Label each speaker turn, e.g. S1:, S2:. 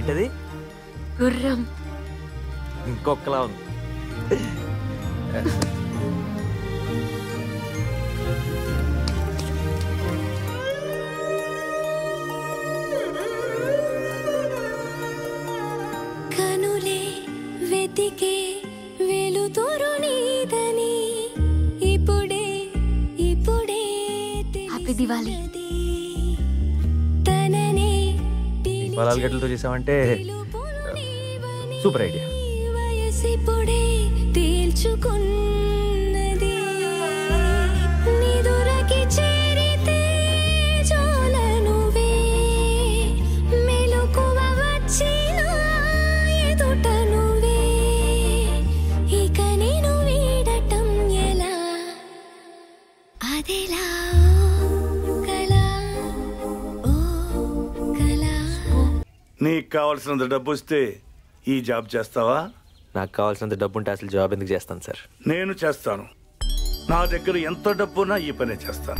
S1: ఏంటది
S2: గుర్రం
S1: ఇంకొకలా ఉంది
S3: కనులే వెతికే వెలుతురు నీదని ఇప్పుడే ఇప్పుడే
S2: హ్యాపీ దివాలి
S3: తననే
S1: పొలాల గడ్డలతో చేసామంటే సూపర్ ఐడియా
S3: వయసిప్పుడే తేల్చుకున్నది నిదురకి చేరితే చాల నువ్వే మెలకువ వచ్చిన ఎదుట నువ్వే ఇక నేను వీడటం ఎలా అదెలా ఓ కలా ఓ కలా
S4: నీకు కావలసినంత డబ్బు వస్తే ఈ జాబ్ చేస్తావా
S1: నాకు కావాల్సినంత డబ్బు ఉంటే అసలు జాబ్ ఎందుకు చేస్తాను సార్
S4: నేను చేస్తాను నా దగ్గర ఎంత డబ్బున్నా ఈ పనే చేస్తాను